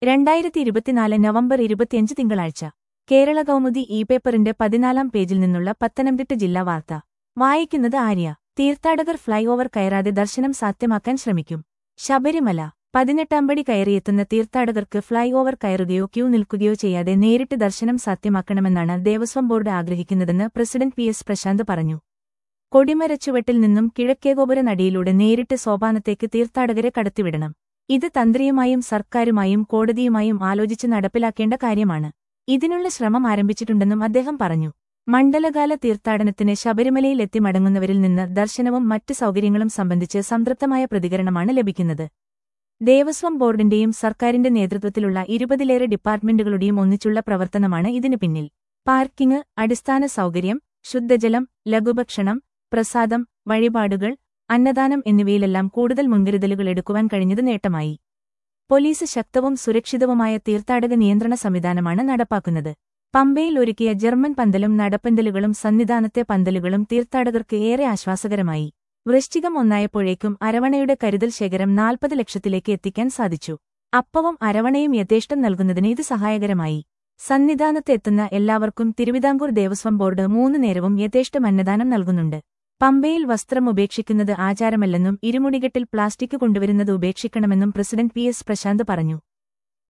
രണ്ടായിരത്തി ഇരുപത്തിനാല് നവംബർ ഇരുപത്തിയഞ്ച് തിങ്കളാഴ്ച കേരള കൗമുദി ഇ പേപ്പറിന്റെ പതിനാലാം പേജിൽ നിന്നുള്ള പത്തനംതിട്ട ജില്ലാ വാർത്ത വായിക്കുന്നത് ആര്യ തീർത്ഥാടകർ ഫ്ളൈ ഓവർ കയറാതെ ദർശനം സാധ്യമാക്കാൻ ശ്രമിക്കും ശബരിമല പതിനെട്ടാം പടി കയറിയെത്തുന്ന തീർത്ഥാടകർക്ക് ഫ്ളൈ ഓവർ കയറുകയോ ക്യൂ നിൽക്കുകയോ ചെയ്യാതെ നേരിട്ട് ദർശനം സാധ്യമാക്കണമെന്നാണ് ദേവസ്വം ബോർഡ് ആഗ്രഹിക്കുന്നതെന്ന് പ്രസിഡന്റ് പി എസ് പ്രശാന്ത് പറഞ്ഞു കൊടിമരച്ചുവട്ടിൽ നിന്നും കിഴക്കേഗോപുര നടിയിലൂടെ നേരിട്ട് സോപാനത്തേക്ക് തീർത്ഥാടകരെ കടത്തിവിടണം ഇത് തന്ത്രിയുമായും സർക്കാരുമായും കോടതിയുമായും ആലോചിച്ച് നടപ്പിലാക്കേണ്ട കാര്യമാണ് ഇതിനുള്ള ശ്രമം ആരംഭിച്ചിട്ടുണ്ടെന്നും അദ്ദേഹം പറഞ്ഞു മണ്ഡലകാല തീർത്ഥാടനത്തിന് ശബരിമലയിലെത്തി മടങ്ങുന്നവരിൽ നിന്ന് ദർശനവും മറ്റ് സൗകര്യങ്ങളും സംബന്ധിച്ച് സംതൃപ്തമായ പ്രതികരണമാണ് ലഭിക്കുന്നത് ദേവസ്വം ബോർഡിന്റെയും സർക്കാരിന്റെ നേതൃത്വത്തിലുള്ള ഇരുപതിലേറെ ഡിപ്പാർട്ട്മെന്റുകളുടെയും ഒന്നിച്ചുള്ള പ്രവർത്തനമാണ് ഇതിനു പിന്നിൽ പാർക്കിംഗ് അടിസ്ഥാന സൗകര്യം ശുദ്ധജലം ലഘുഭക്ഷണം പ്രസാദം വഴിപാടുകൾ അന്നദാനം എന്നിവയിലെല്ലാം കൂടുതൽ മുൻകരുതലുകൾ എടുക്കുവാൻ കഴിഞ്ഞത് നേട്ടമായി പോലീസ് ശക്തവും സുരക്ഷിതവുമായ തീർത്ഥാടക നിയന്ത്രണ സംവിധാനമാണ് നടപ്പാക്കുന്നത് പമ്പയിൽ ഒരുക്കിയ ജർമ്മൻ പന്തലും നടപ്പന്തലുകളും സന്നിധാനത്തെ പന്തലുകളും തീർത്ഥാടകർക്ക് ഏറെ ആശ്വാസകരമായി വൃശ്ചികം ഒന്നായപ്പോഴേക്കും അരവണയുടെ കരുതൽ ശേഖരം നാൽപ്പത് ലക്ഷത്തിലേക്ക് എത്തിക്കാൻ സാധിച്ചു അപ്പവും അരവണയും യഥേഷ്ടം നൽകുന്നതിന് ഇത് സഹായകരമായി സന്നിധാനത്ത് എത്തുന്ന എല്ലാവർക്കും തിരുവിതാംകൂർ ദേവസ്വം ബോർഡ് മൂന്നു നേരവും യഥേഷ്ടം അന്നദാനം നൽകുന്നുണ്ട് പമ്പയിൽ വസ്ത്രം ഉപേക്ഷിക്കുന്നത് ആചാരമല്ലെന്നും ഇരുമുടികെട്ടിൽ പ്ലാസ്റ്റിക് കൊണ്ടുവരുന്നത് ഉപേക്ഷിക്കണമെന്നും പ്രസിഡന്റ് പി എസ് പ്രശാന്ത് പറഞ്ഞു